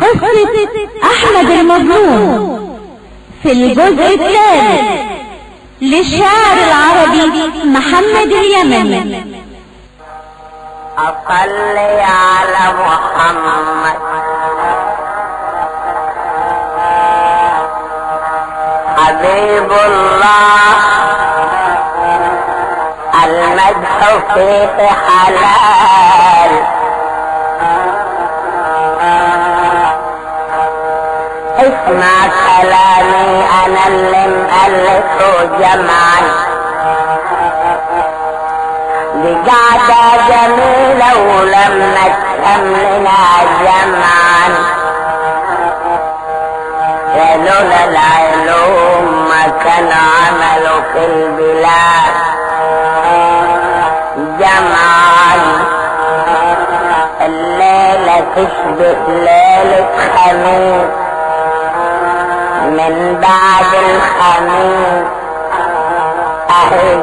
قصة أحمد المظلوم في الجزء الثالث للشاعر العربي محمد اليمني أصلي على محمد حبيب الله المدح فيه حلال اسمع كلامي انا اللي مألفه جمعا دي قعدة جميلة ولما تكملنا جمعا يا لولا العلوم ما كان عملوا في البلاد جمعا الليلة تشبه ليلة خميس من بعد الخميس أهل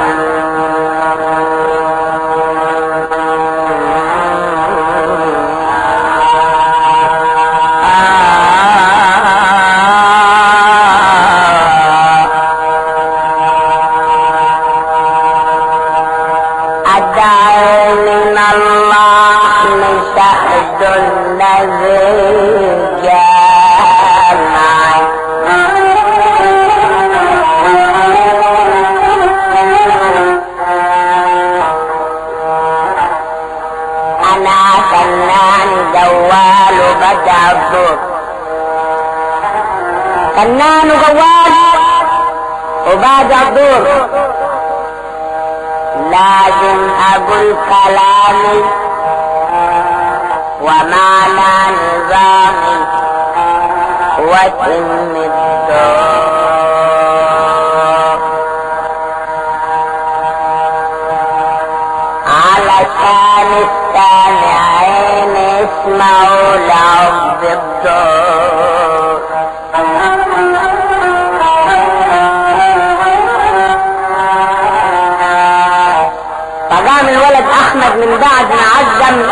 أدعي من الله لشهد النبي جامعي أنا فنان جوال وبدع الدور فنان وجوال وبدع الدور لازم أقول كلامي ومعنى نظامي وتم الدور علشان السامعين يسمعوا لعب الدور فقام الولد احمد من بعد ما عزم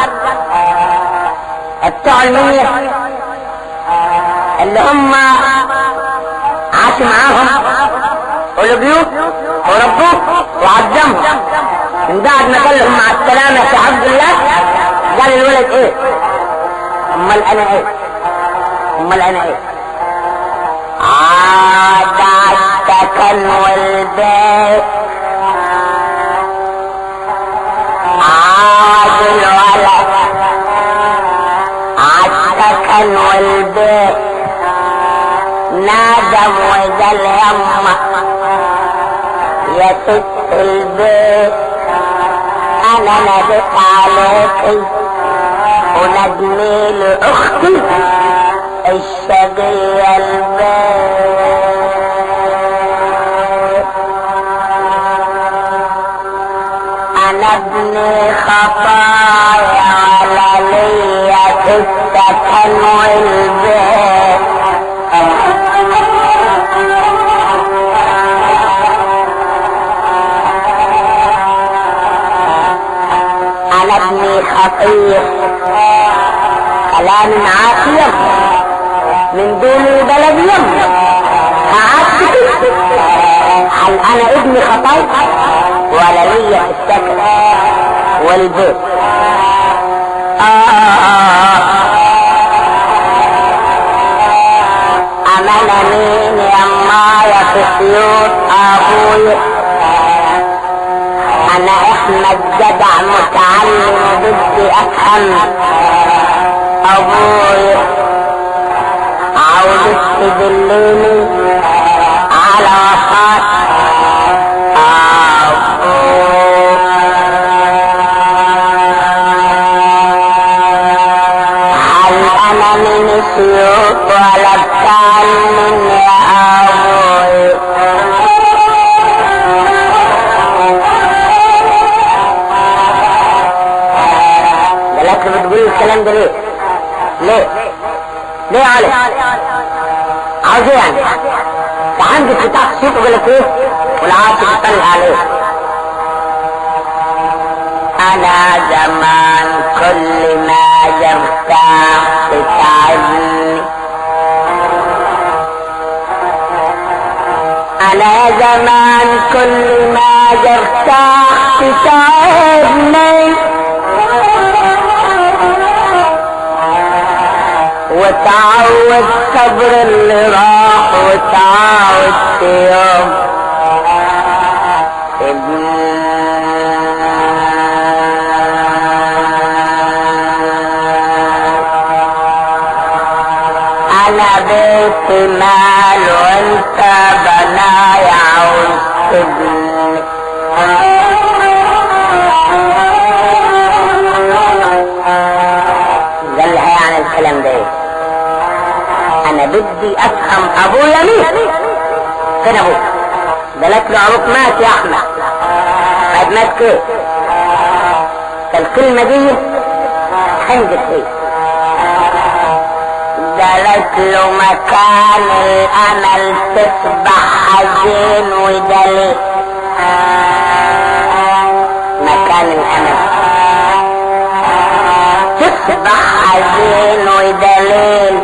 بتوع المنيا اللي هم عاشوا معاهم والبيوت وربوه وعزمهم من بعد ما قال لهم مع السلامة يا عبد الله قال الولد ايه امال انا ايه امال انا ايه عاد السكن والبيت عاد الولد عالسكن والبيت نادم وقال يما يا ست البيت انا ناديت عليكي وندمي لاختي الشقية البيت انا ابني خطايا على ليا في السكن والبيت انا ابني خطير كلام عافية من دون البلد يم قعدت هل انا ابني خطايا ولا ليا في السكن والبيت آه أمانة مين يا مايا في سيوط أبوي أنا أحمد جدع متعلم بدي أفهم أبوي عاوزك تدليني على وفاة هل انا من السيوط ولا بتعلم يا ابوي لكن بتقول الكلام ده ليه ليه ليه يا علي عاوز ايه يعني ده عندك بتاع السوق ولا ايه والعاصي بتطلع عليه انا زمان كل ما جرتاح تتعبني يا زمان كل ما جرتاح تتعبني وتعود صبر اللي راح وتعود في يوم انا بيت مال وانت بنايا والسجن قال لها يعني الكلام ده ايه انا بدي افهم ابويا مين فين ابوك قالت له ابوك مات يا احمد قد مات كيف فالكلمه دي حنجت فيه قالت له مكان الامل تصبح حزين ودليل مكان الامل تصبح حزين ودليل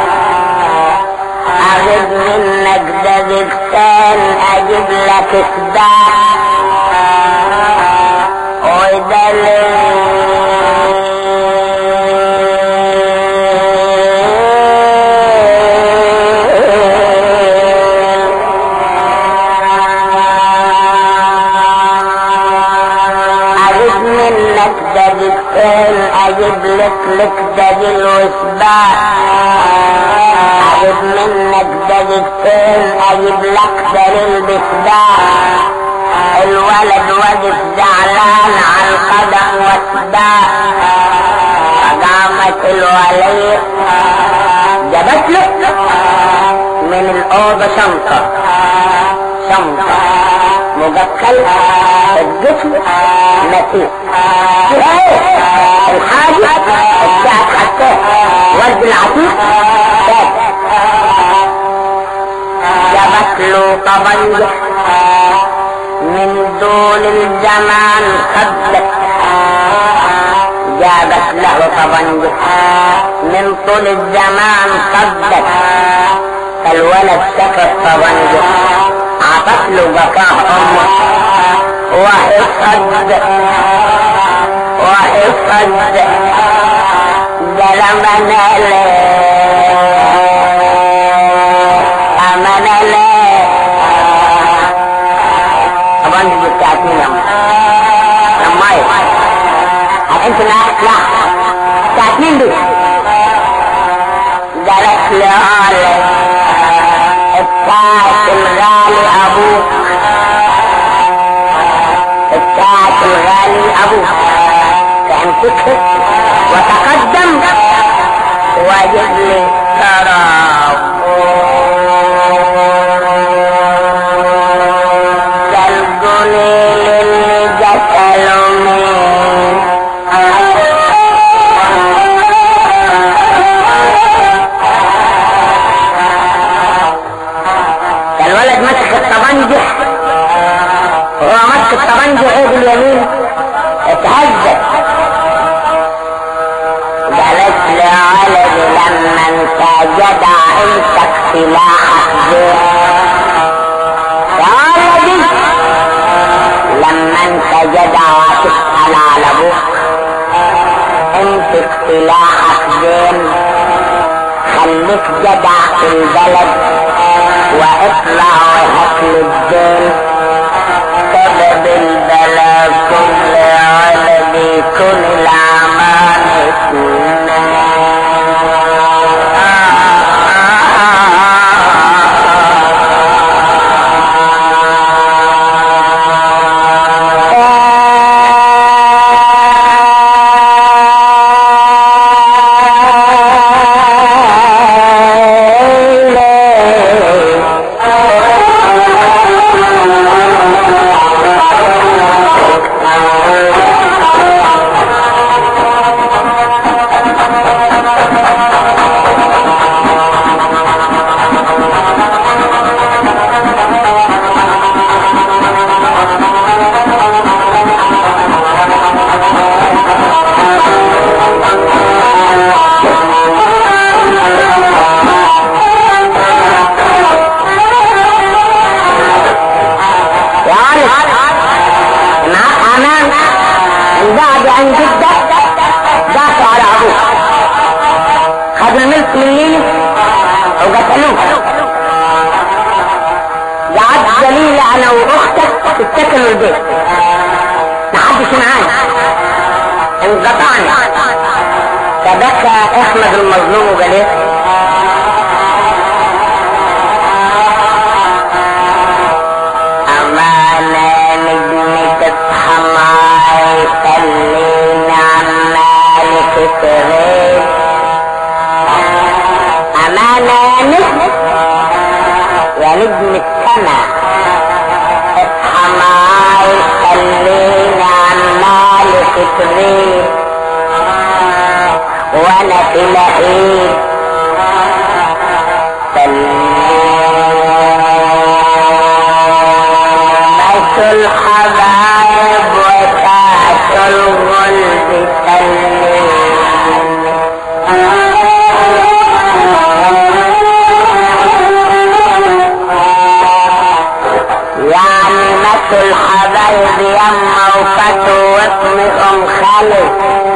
اخذ منك دقيقتين اجيب لك سباح ودليل اجيب منك دقيقتين اجيب لك لك دليل وسباح اجيب منك دقيقتين اجيب لك دليل بسباح الولد واقف زعلان على القدم والسباح فقامت الولية جابت له من الأوضة شنطة شنطة مقفل الجسم نسيت الحاجة بتاعت حتى ورد العتيق تاج جابت له طبنجة من دول الزمان خدت جابت له طبنجة من طول الزمان صدت فالولد شاف الطبنجة عطت له بكاه امه وهي صدق وهي صدق قال امنا ليه امنا ليه طبنجة بتاعت مين يا امي هل انت لا لا بتاعت مين دي قالت لي علي بتاعت الغالي ابوك بتاعت الغالي ابوك فامسكه وتقدم واجد لي تراب قولي للي قتلوا مين الولد مسك الطبنجة وهو مسك الطبنجة ايد اليمين اتهزت قالت لي ولد لما انت جدع امسك سلاحك زين يا ولدي لما انت جدع وتسأل على ابوك امسك سلاحك زين خليك جدع في البلد واطلع وهات لي الدين سبب البلا كل ولدي كل الاعمال خدوا الملك من ليلى وقتلوه قعدت جليلة انا واختك تتكلوا البيت محدش معانا انقطعنا فبكى احمد المظلوم وقال ايه امانة نجمي تصحى معاي خليني عمالك تغيب امانة نجم يا نجم السما اصحى معاي خليني عمالك تغيب وانا في لهيب سلمت الحبايب وسعت الغلب يعني ماتوا الحبايب يما وفتوا واسمهم خالد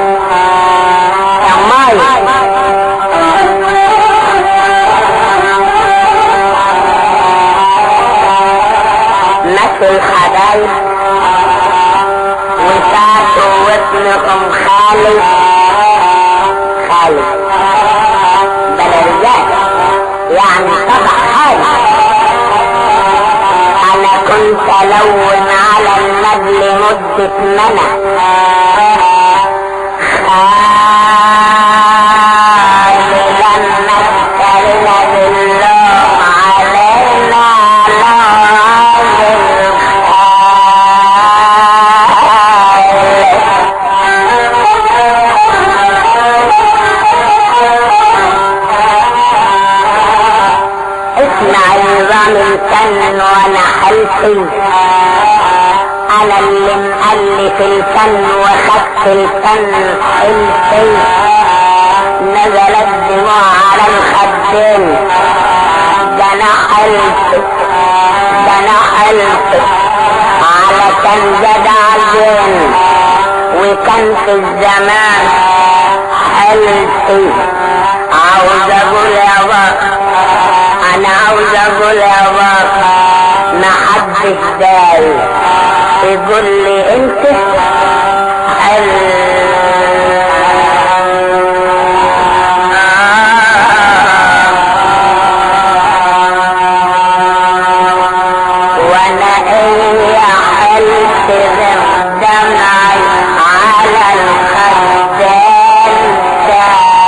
يا ماي ماتوا الحبايب وفاتوا واسمهم خالد خالد بل رجال يعني طبع خالد انا كنت الون على النبل مدة منى خالدا مثلنا بالله علينا لازم اسمع نظام الفن وانا حلفي انا اللي مؤلف الفن واخدت الفن حلفي نزلت دموع على الخدين ده انا حلف ده انا حلف على كان جدع الدين وكان في الزمان حلفي عاوز اقول يا بابا انا عاوز اقول يا بابا ما حدش داي يقول لي انت وانا ايه حلت دمعي على الخدين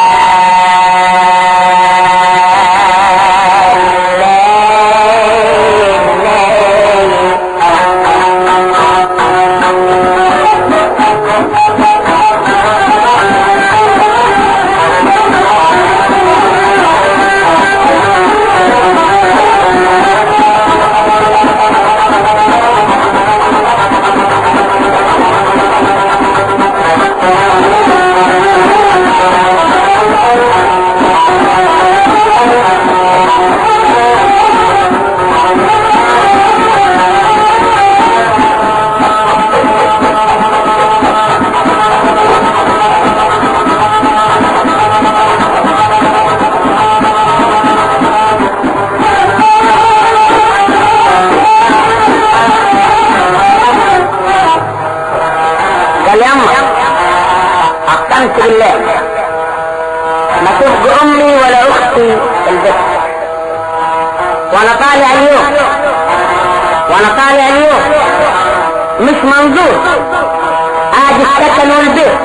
قال يما اقسمت بالله ما تبقى امي ولا اختي في البيت وانا طالع اليوم وانا طالع اليوم مش منظور ادي السكن والبيت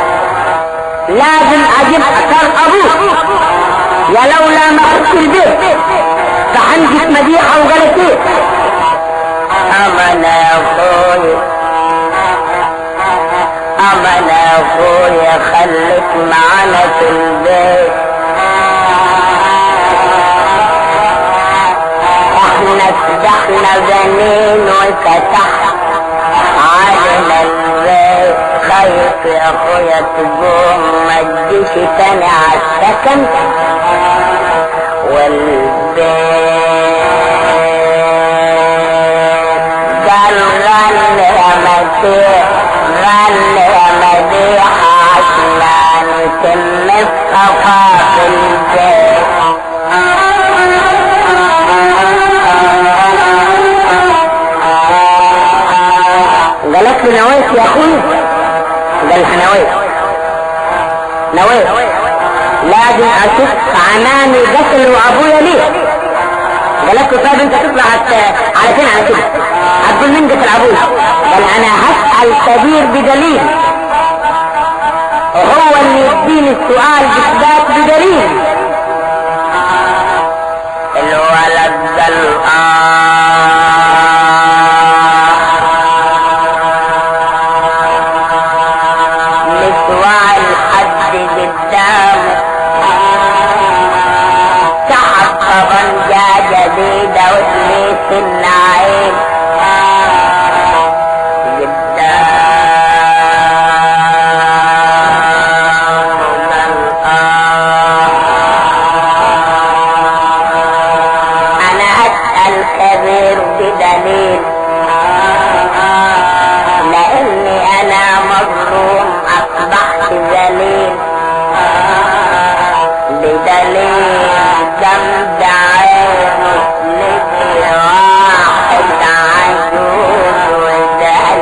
لازم اجيب اثر ابوك يا لولا ما خدت البيت فحنجت مديحه وقالت ايه امنا يا اخوي امنا يا اخويا خليك معانا في البيت احنا فتحنا بنين وفتح علينا البيت خايف يا اخويا تقوم ما تجيش تاني عالسكن والبيت قال غني يا مسيح غني يا مديح عشان تم الصفا في اشوف عمامي قتلوا ابويا ليه قال له طيب انت تطلع هت- على فين على كده هتقول مين قتل ابويا قال انا هسأل كبير بدليل وهو اللي يديني السؤال باثبات بدليل الولد ده الآن مسوى الحد قدامه سحب طبنجة جديدة وتليس النعيم أنا أسأل كبير بدليل لأني أنا مظلوم أصبحت ذليل بدليل جنب عينه لقي واحد عجوز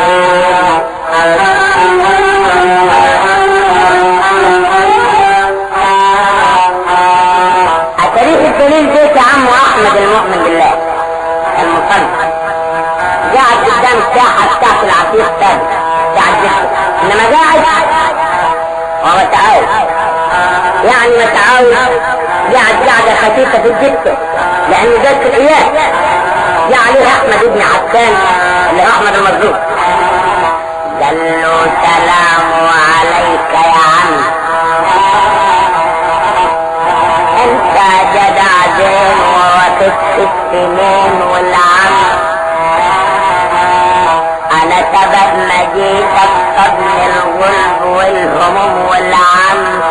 وذليل التاريخ الدليل بيت عمه أحمد المؤمن بالله المصنف قاعد قدام الساحة بتاعت العصير الثاني قاعد جسد انما قاعد وهو متعاود يعني متعاود قاعد قاعدة خفيفة في الجسد لأنه ذات الإياه جاء عليه أحمد بن عسان اللي هو أحمد المظلوم قال له سلام عليك يا عم انت جدع زين ووقفت السنين والعم انا سبب مجيتك قبل الغلب والهموم والعم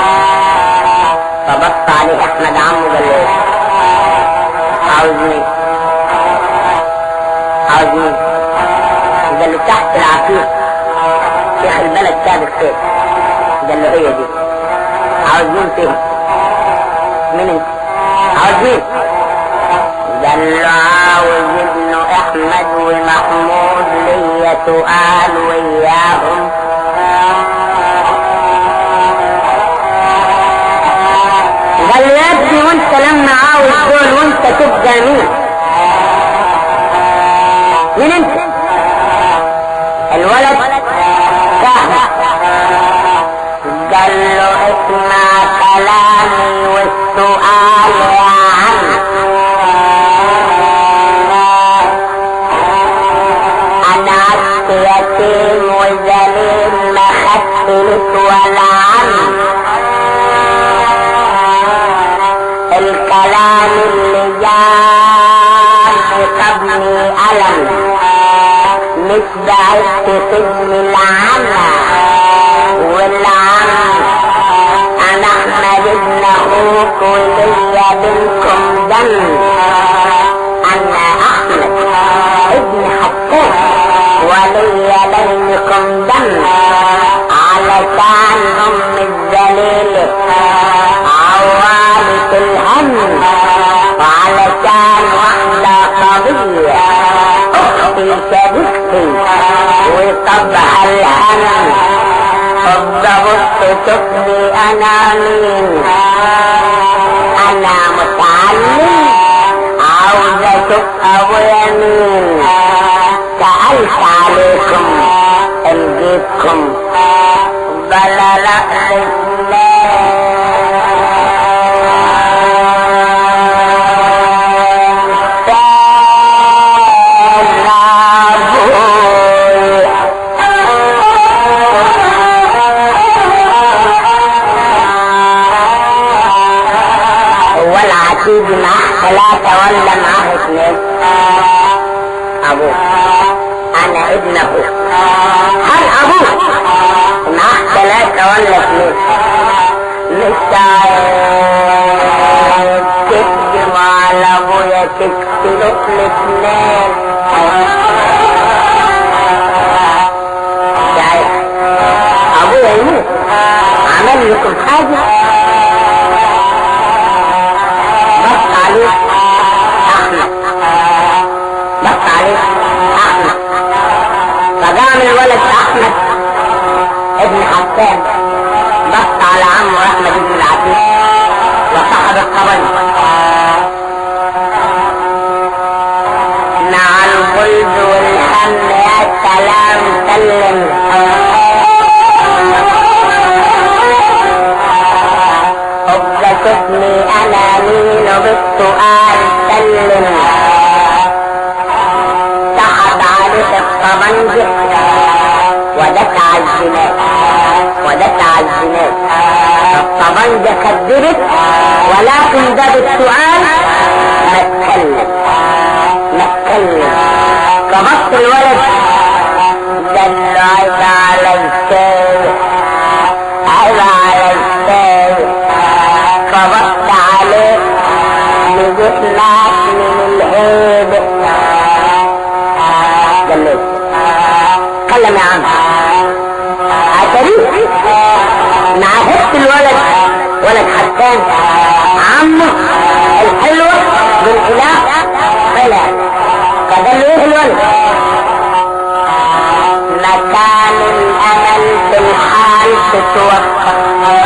فبص عليه احمد عمه قال له إيه؟ عاوز مين عاوز مين قال له تحت العفيف شيخ البلد سابق خير قال له هي دي عاوز مين فيهم مين انت عاوز مين قال له عاوز ابن احمد ومحمود ليا سؤال وياهم قال له يا ابني وانت لما عاوز دول وانت تبقى مين مين انت الولد فاهم قال له اسمع كلامي والسؤال يا عم انا عبد يتيم وذليل ما خدت ولا عم الكلام اللي جاء قبلي ألم مش بعدت سجن العمى والعم انا احمد ابن اخوك وليا بينكم دم انا احمد ابن حسان وليا بينكم دم علشان ام الذليلة عوالة الهم وعلشان واحدة قضية اختي شبكتي وطبع الهم بالضبط تشوفني انا مين انا متعلم عاوز اشوف ابويا مين سألت عليكم لقيتكم بلا لا هو العتيد معاه ثلاثة ولا معاه اثنين ابوه انا ابن ابوه هل ابوه معاه ثلاثة ولا اثنين مش عايز تكتب على ابويا تكتب الاثنين مش عايز ابويا يموت عمل لكم حاجة بص عليه احمد بص عليه احمد فقام الولد احمد ابن حسان بص على عمه احمد بن العتيق شوفني انا مين وبالسؤال سلم سحب عليه الطبنجة ودك على الزناد ودك على الزناد الطبنجة كدبت ولكن ده بالسؤال ما اتكلم ما اتكلم فبص الولد دل عيب على السيد عيب على السيد فبص عليه بجسمك من الهيب قال له كلم يا عم عتريك مع هبت الولد ولد حسان عمه الحلوة بالاله طلع فقال له ايه الولد مكان الامل في الحال تتوفى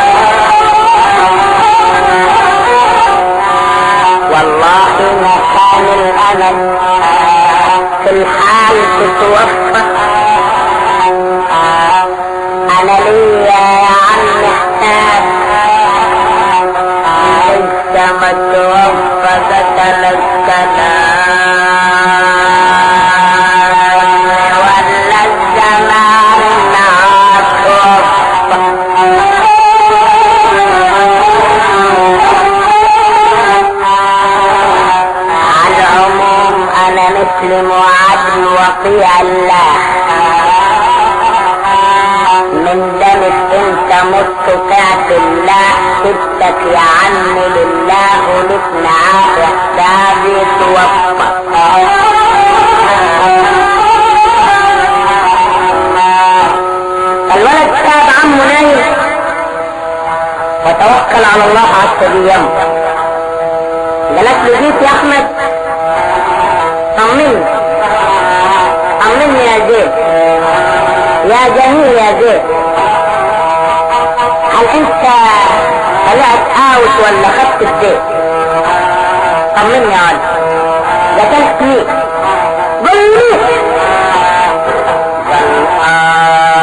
والله مكان الامل في الحال تتوفى انا ليا يا عم حساب لسه ما توفى قتل الكلام ولا الزمان معاك على العموم انا مسلم وعدل وطيع الله من دمك انت مت طعت الله سبتك يا عمي لله ولك معاه حسابي توفى الولد ساب عمه نايم وتوكل على الله عز وجل قالت له جيت يا احمد طمني طمني يا زيد يا جميل يا زيد هل انت طلعت اوت ولا خدت الزيت طمني يا ولد قتلت مين قل لي قال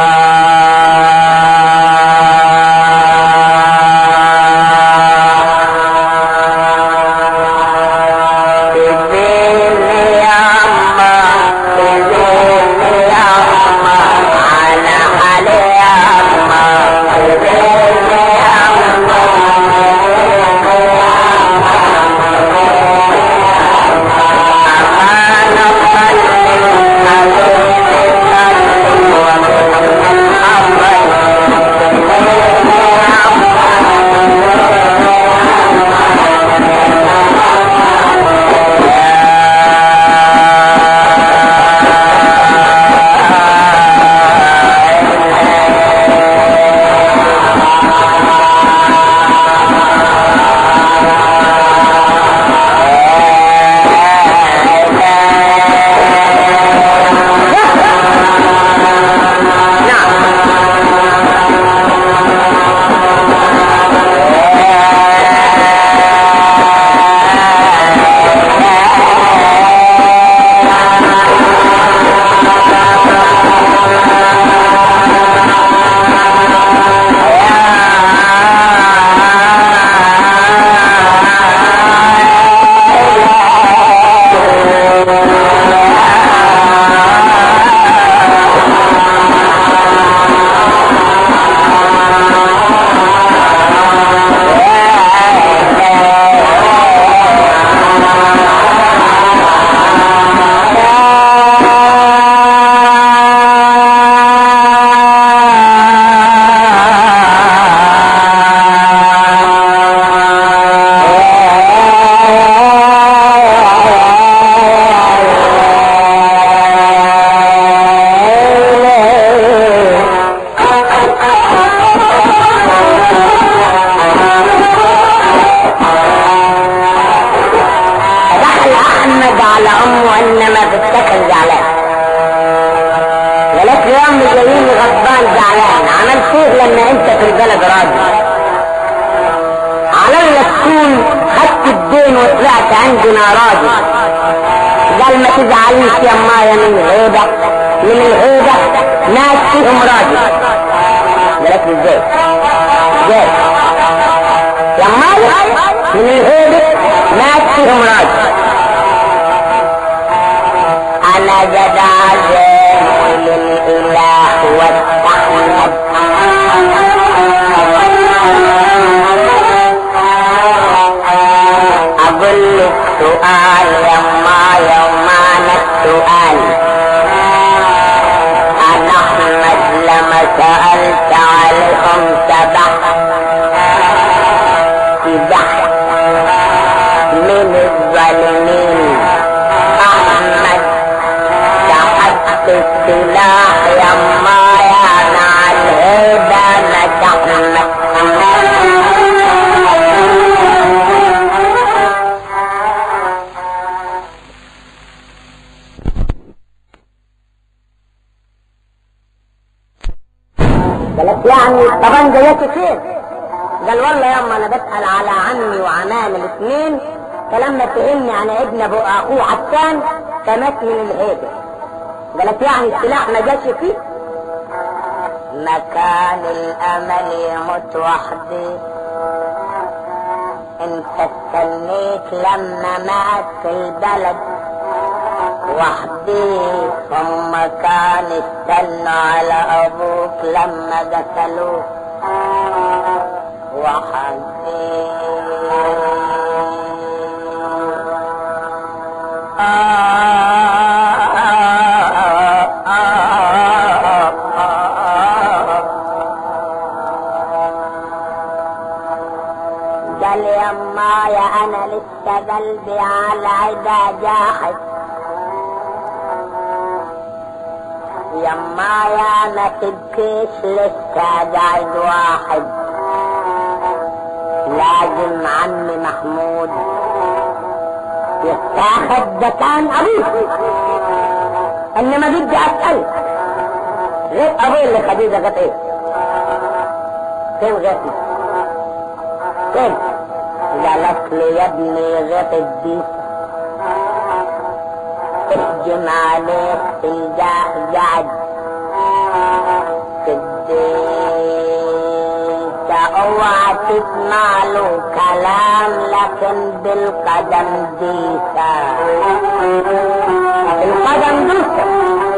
آه سيبيني يا أما سيبيني يا أما على حالي يا أما سيبيني يا أما أنا صلي عليه صلي ومن أفضل فدخل احمد على امه انما بتسكن زعلان قالت له يا امي جايين غضبان زعلان عملت ايه لما انت في البلد راضي على الله تكون خدت الدين وطلعت عندنا راضي قال ما تزعليش يا مايا من الهيبة من الهيبة ناس فيهم راضي قالت له ازاي ازاي يا يماي من الهيبة مات فيهم راجل انا جدع زين للاله واستحمد اقول لك سؤال يما يومان السؤال انا احمد لما سألت عليهم سبح سبح من الظالمين احمد تحت السلاح يما يا مع الهدى نجحنا قالت يعني الطبنجة جت فين؟ قال والله ياما انا بسأل على عمي وعمام الاثنين فلما فهمني عن ابن ابو اخوه حسان فمات من الهيبة قالت يعني السلاح ما جاش فيه مكان الامل يموت وحدي انت استنيت لما مات في البلد وحدي ثم كان استنى على ابوك لما قتلوك وحدي قال يما يا انا لسه قلبي على عدا جاحد يما يا ما تبكيش لسه قاعد واحد لازم عمي محمود يتاخد ده كان ابوك انما بدي اسال غير ابوي اللي خديجه قالت ايه فين غيرتي فين قالت لي يا ابني غيط الديس اهجم عليك تلقاه قاعد في الديس اوعى تسمع له كلام لكن بالقدم ديسة بالقدم ديسة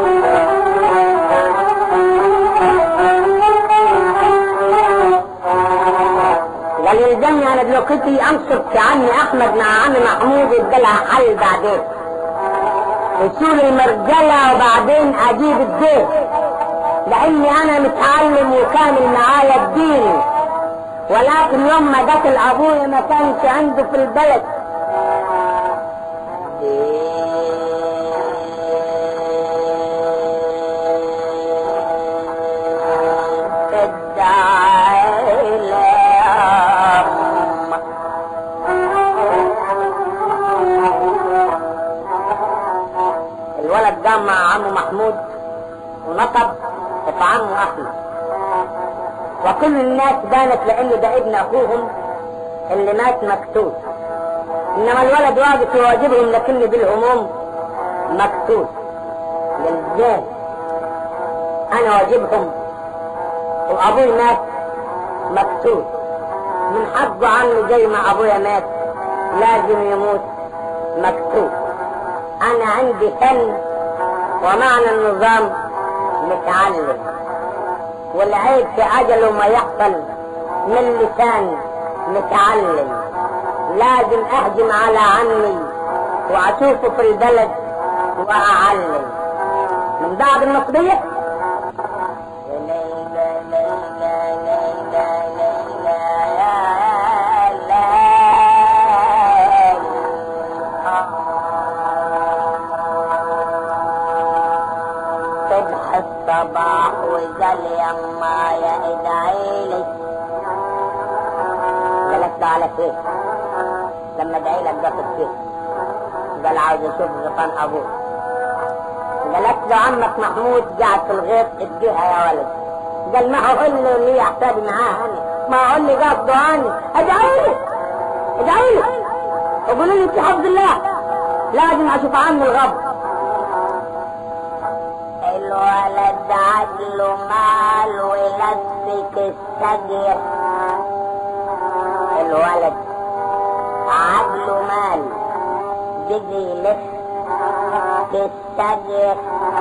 قال يلزمني انا دلوقتي امسك في عمي احمد مع عمي محمود يديلها حل بعدين وصول المرجلة وبعدين اجيب الدين لاني انا متعلم وكامل معايا الدين ولكن يوم ما جت الابويا ما كانش عنده في البلد الولد قام مع عمه محمود ونطب في عمه احمد وكل الناس بانت لانه ده ابن اخوهم اللي مات مكتوب انما الولد واقف يواجبهم لكن بالهموم مكتوب ازاي انا واجبهم وابوي مات مكتوب من حقه عني زي ما ابويا مات لازم يموت مكتوب انا عندي فن ومعنى النظام متعلم والعيب في عجله ما يحصل من لسان متعلم لازم اهجم على عمي واشوفه في البلد واعلم من بعد النقدية صبح الصباح وقال يما يا ادعيلي قالت له على فين لما ادعي لك ده فين قال عاوز اشوف غطان ابوك قالت له عمك محمود قاعد في الغيط اديها يا ولد قال ما هو اللي اللي حسابي معاه انا ما هو اللي قصده عني ادعي لي ادعي لي وقولوا لي في حفظ الله لازم اشوف عني الغبر الولد عقله مال ويلسك السجر الولد عقله مال بيجي يلف في الشجر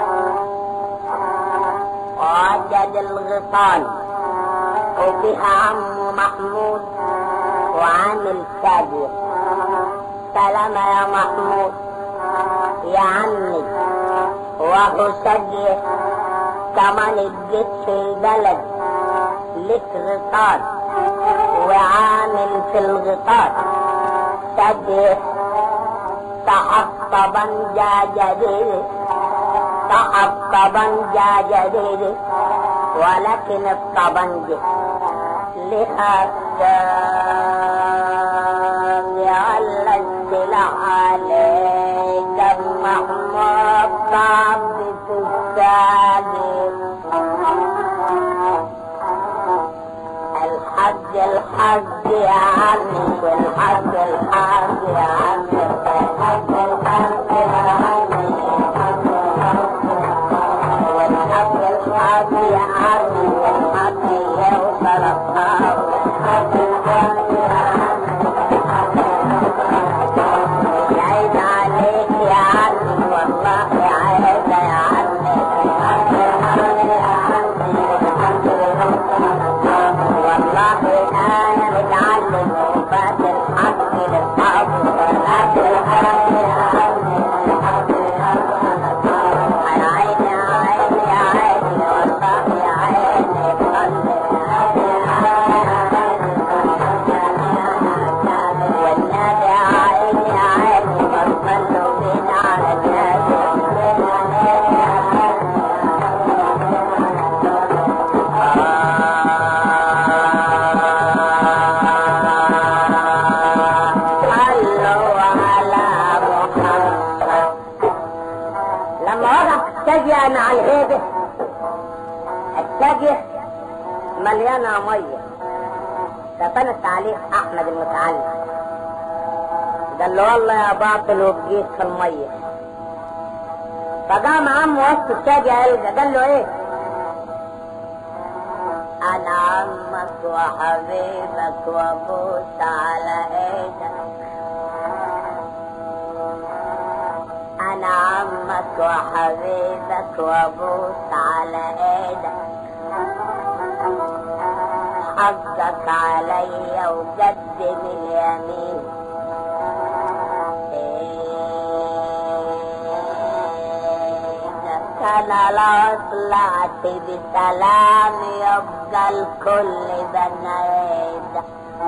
وجد الغصان وفيها عمه محمود وعامل شجر سلام يا محمود يا عمي وهو شجر كمان الجيت في البلد لك غطاس وعامل في الغطاس شجر صحب طبنجة جديد صحب طبنجة جديد ولكن الطبنجة لها على السلاح عليك محمود صعب في الساجد الحج الحج يا عمي الحج الحج يا عمي الحج الحج يا عمي والحج الحج يا عمي والحج يوصل الطاو الحج الحج يا عمي عيد عليك يا عمي والله عيد يا عمي الحج الحج يا عمي الحج والله انا متعلم وفات الحق للحق والحق الحق يا عمي الحق يا عيني يا عيني يا عيني والله يا عيني والنبي يا عيني يا عيني بصلوا بينا على صلوا على محمد لما وقف السجية مع الهيبة السجية مليانة مية فطنت عليه أحمد المتعلم قال له والله يا باطل وبقيت في المية فقام عم وسط السجية يلقى قال له ايه انا عمك وحبيبك وابوس على ايدك انا عمك وحبيبك وابوس على ايدك حقك عليا وقدم اليمين إيدك انا لو طلعت بسلام يبقى الكل بنايدك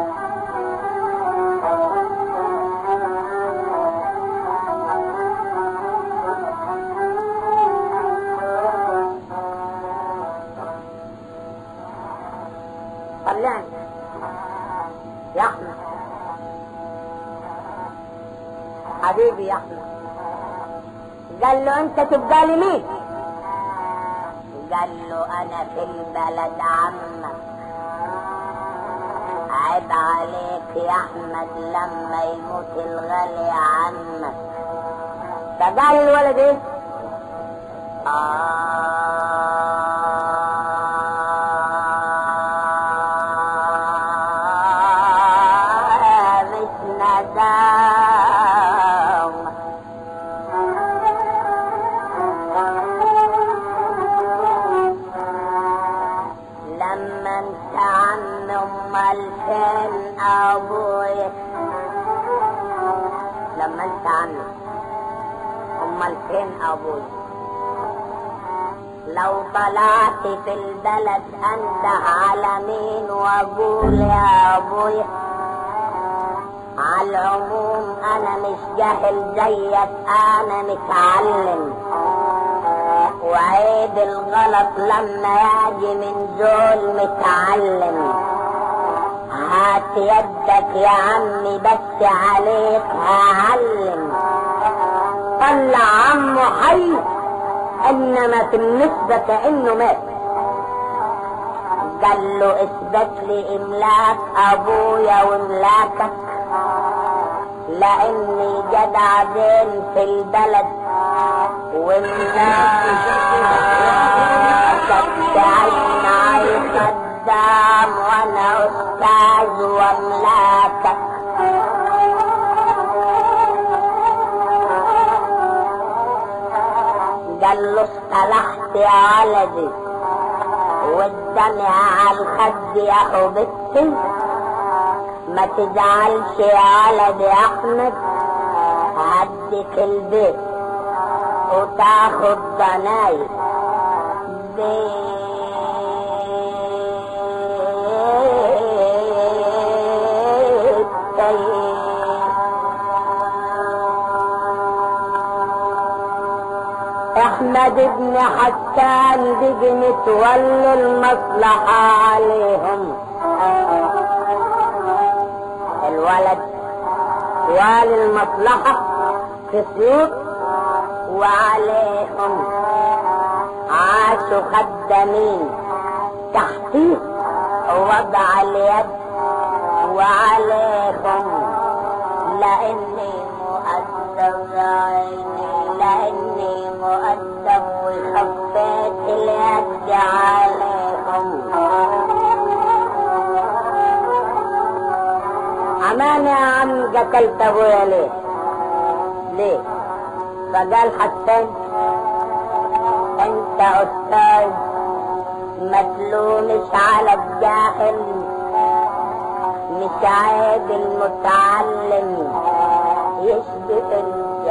طلعني يا احمد حبيبي يا احمد قال له انت تبقى لي مين قال له انا في البلد عمك عيب عليك يا احمد لما يموت الغالي عمك فقال الولد ايه آه مش ندام لما انت عم امال فين ابويا لما انت عم امال فين ابويا لو طلعت في البلد انت على مين واقول يا ابويا على العموم انا مش جاهل زيك انا متعلم وعيب الغلط لما يجي من زول متعلم هات يدك يا عمي بس عليك هعلم طلع عمه حي انما في النسبة كأنه مات قال له اثبت لي املاك ابويا واملاكك لاني جدع زين في البلد واملاكك تعين على خدك نعم وانا استاذ واملاكك قال له اصطلحت يا ولدي والدمع على الخد يا حبيبتي ما تزعلش يا ولدي احمد هديك البيت وتاخد ضنايا احمد بن حسان بيجي متولي المصلحة عليهم الولد والي المصلحة في سيوط وعليهم عاشوا خدامين تحتيه وضع اليد وعليهم لاني مؤدب عيني لاني مؤدب وخفيت اليد عليهم امانة يا عم قتلت ابويا ليه ليه فقال حسان انت استاذ متلومش على الجاهل مش عيب المتعلم يشبه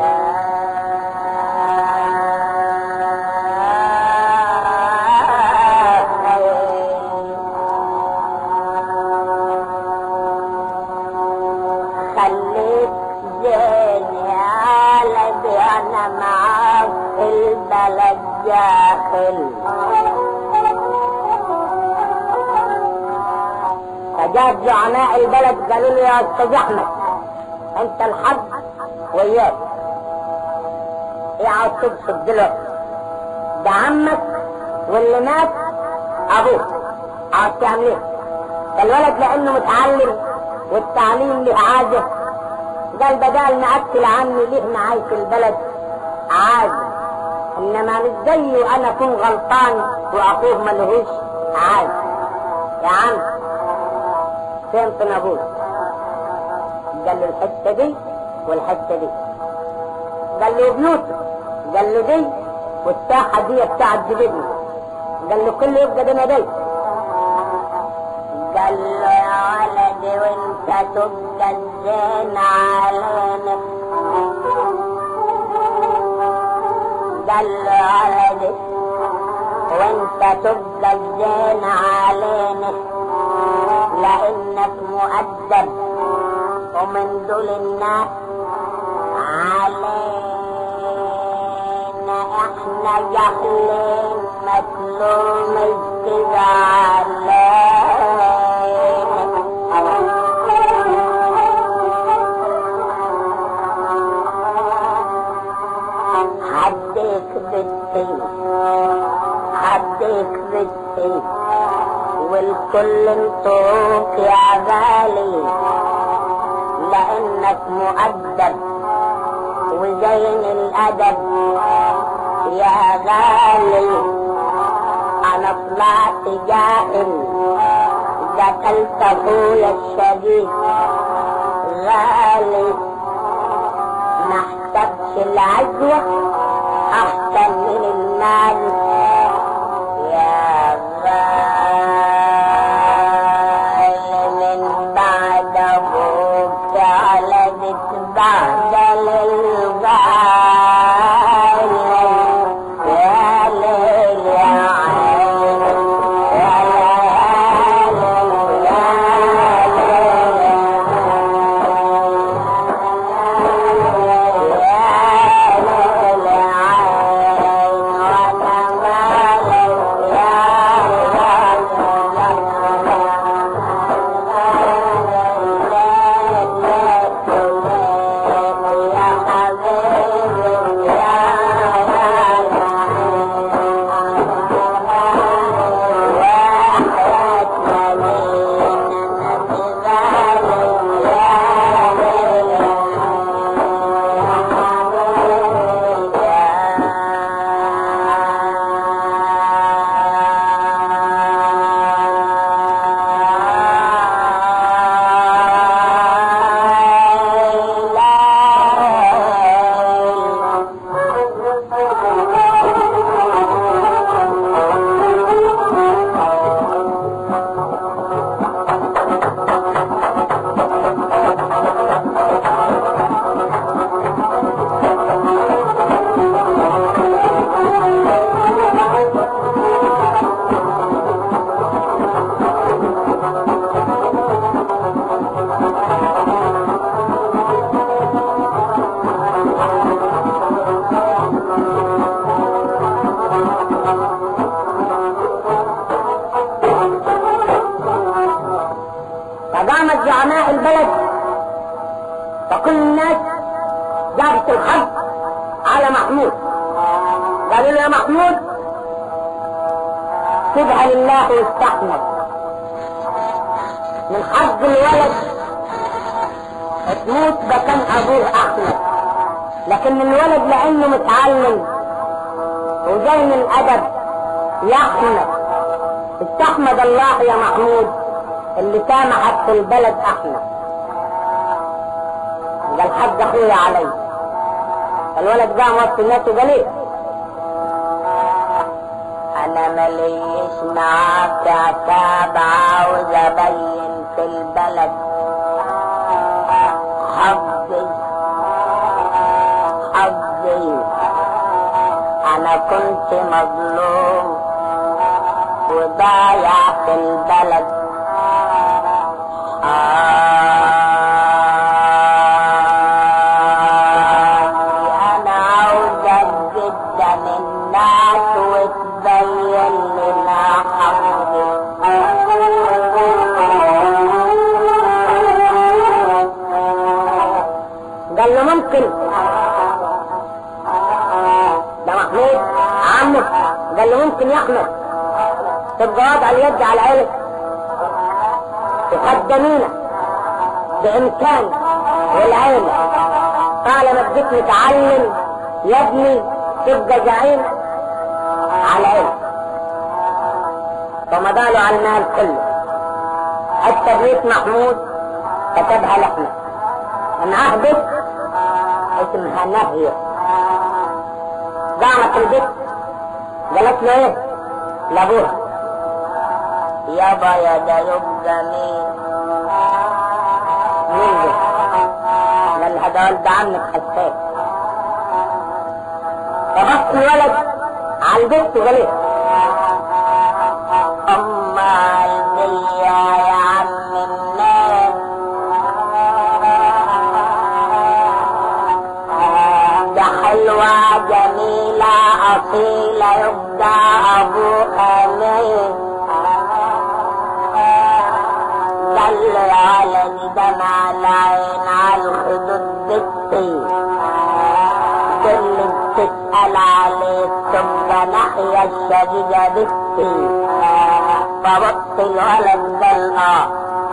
الجاهل خليك زين يا ولدي انا معاك في البلد جاهل فجاء زعماء البلد قالوا له يا استاذ احمد انت الحظ وياك اقعد تبسط دلوقتي ده عمك واللي مات ابوك عاوز تعمل ايه؟ فالولد لانه متعلم والتعليم له عاده قال بدال ما اكل عني ليه معاي في البلد عادي انما مش زيه وانا اكون غلطان واخوه ملهوش عادي يا عم فين طنابوس قال له الحته دي والحته دي قال له بيوته قال له دي والساحه دي بتاعت جدتنا قال له كله يبقى ده دي قال له يا ولدي وانت تبقى الزين علينا قال له يا ولدي وانت تبقى الزين علينا لانك مؤدب ومن دول الناس علينا احنا جهلين مظلوم كده علينا هديك بالتين هديك بالتين والكل انطوك يا غالي لانك مؤدب وزين الادب يا غالي انا طلعت جاهل قتلت اخويا الشديد غالي ما احسبش العجوة احسن من المال يا غالي من بعد ابوك على بتبعدل الغالي يا ليل يا عين يا ليل يا كل الناس جابت الحج على محمود قالوا له يا محمود سيبها لله واستحمل من حظ الولد تموت ده كان ابوه احمد لكن الولد لانه متعلم وجاي من الادب يحمد استحمد الله يا محمود اللي سامحك في البلد احمد قال حد اخويا علي الولد قام وسط الناس وقال ايه انا مليش معاك عتاب عاوز ابين في البلد حظي حظي انا كنت مظلوم وضايع في البلد انا عاوزك جدا الناس وتبين لنا قال له ممكن ده محمود عمه قال له ممكن يا احمد تبقى وضع اليد على عينك تقدمينا بامكان والعين طالما اديك متعلم يا ابني تبقى زعيم على عينك فمضى له على المال كله حتى بيت محمود كتبها لحمه من عهدك اسمها نهية قامت البيت قالت له ايه لابوها يابا يا ده يبقى مين مين ده قال هذا ولد عمك حسان فبص الولد على البيت وقال ايه اما البيا يا عم الناس ده حلوة جميلة أصيلة يبقى أبوها مين دل على دمع العين على الخدود بتي كل بتسأل عليه تبقى ناحية الشجرة بتي فبص الولد قال اه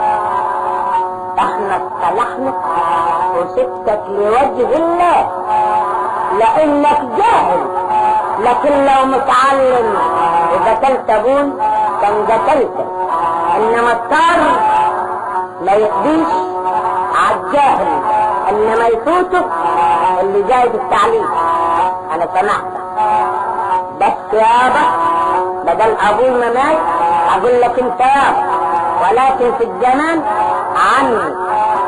احنا اصطلحنا وسبتك لوجه الله لانك جاهل لكن لو متعلم وقتلت ابون كان قتلتك انما الطار ما يقضيش عالجاهل انما يفوته اللي جاي بالتعليم انا سمعتك بس يابا بدل ابوه ما مات اقول لك انت يابا ولكن في الزمان عني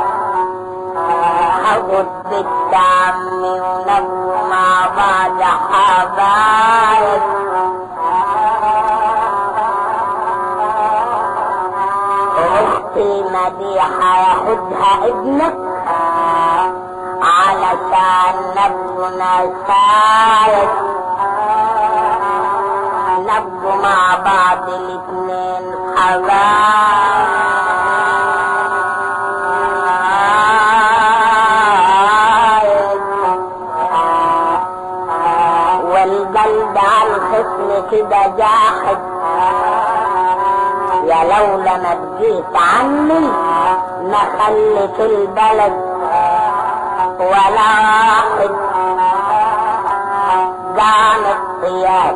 حفظ بنت عمي ونبو مع بعض حبايب واختي مديحة ياخدها ابنك علشان نبونا سايد نبو مع بعض الاتنين حبايب والقلب على الخصم كده جاحد يا لولا ما تجيت عني ما خلي في البلد ولا واحد قام الطياب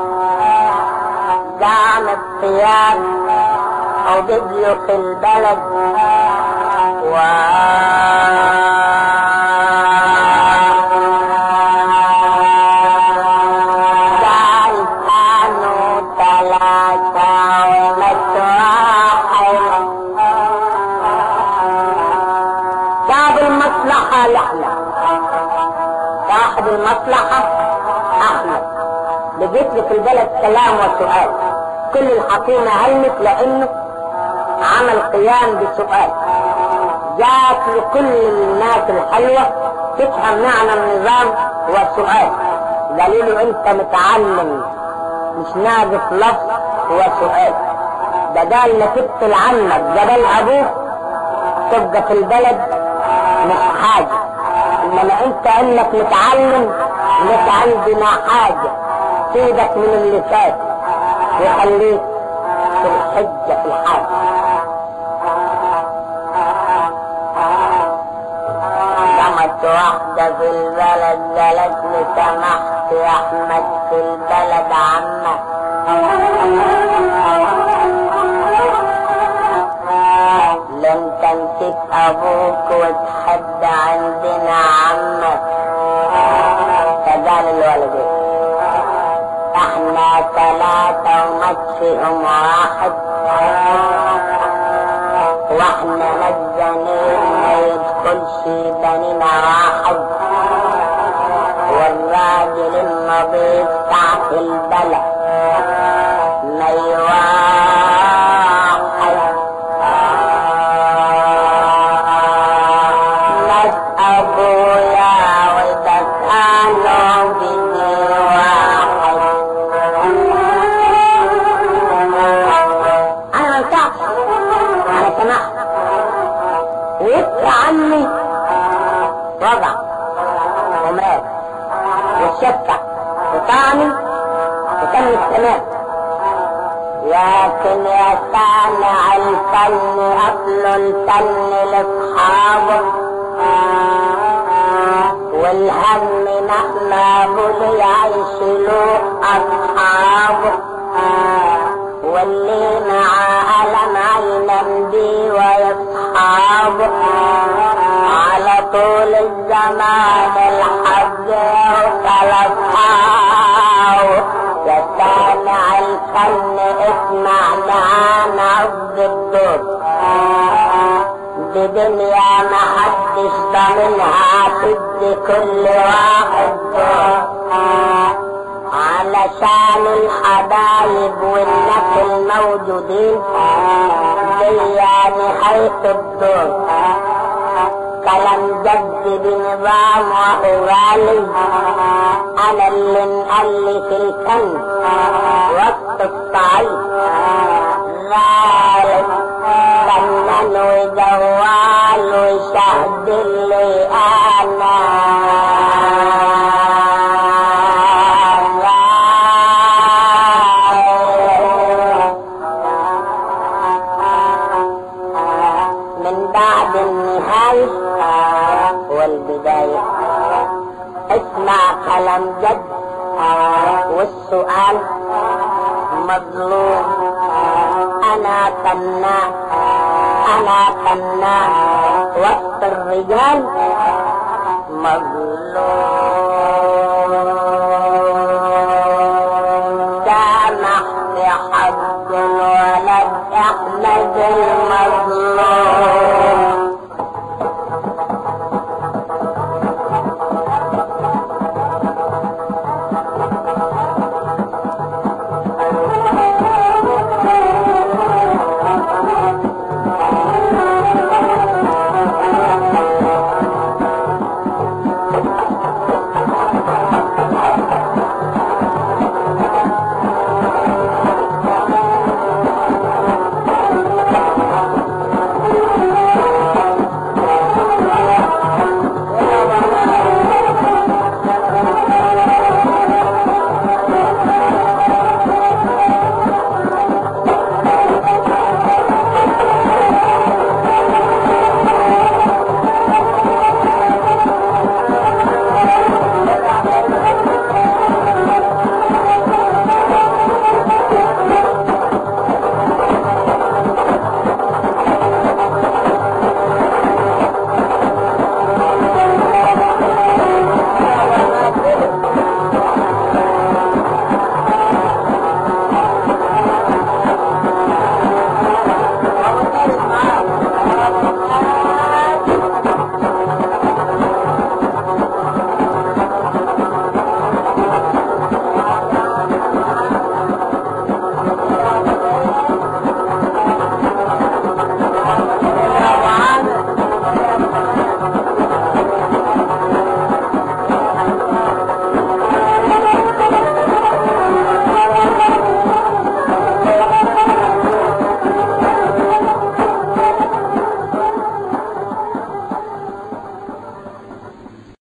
قام الطياب وبديوا في البلد و قال كانوا ثلاثة ومتواحد صاحب المصلحة لحنا صاحب المصلحة أحمد لقيت لي في البلد كلام وسؤال كل الحكومة هلمت لأنه عمل قيام بسؤال جات لكل الناس الحلوة تفهم معنى النظام والسؤال قالوا له انت متعلم مش ناقص لفظ وسؤال ده قال لك تقتل عنك جبل ابوك تبقى في البلد مش حاجة انما انت انك متعلم لك عندنا حاجة سيبك من اللي فات وخليك في الحجة في الحاجة قامت واحدة في البلد قالت لي سمحت يا احمد في البلد عمك لم تمسك ابوك وتحد عندنا عمك فقال الولد احنا ثلاثة ومكفئهم واحد واحنا مجانين ما يدخلش بنينا واحد والراجل النظيف تحت البلد ما يواحد مات ابويا وده كانوا بدي واحد انا ما ينفعش انا سمحت وقف عني وضع ومات واتشفع وطعني وتم السماء لكن يا صانع الفن اصل الفن لاصحابه والهم مهما بلي يعيش له اصحابه واللي مع ألم عينا بي ويصحابه على طول الزمان الحج وصلصحابه يا سامع الفن اسمع معانا عبد الدور دي دنيا ما حدش ضامنها تدي كل واحد دور علشان الحبايب والناس الموجودين دي نهاية الدور كلام جد بنظام وهو غالي انا اللي مألف الفن وسط الصعيد غالي فنان وجوال وشهد اللي انا من بعد النهاية والبداية اسمع كلام جد والسؤال مظلوم انا فنان انا فنان وسط الرجال مظلوم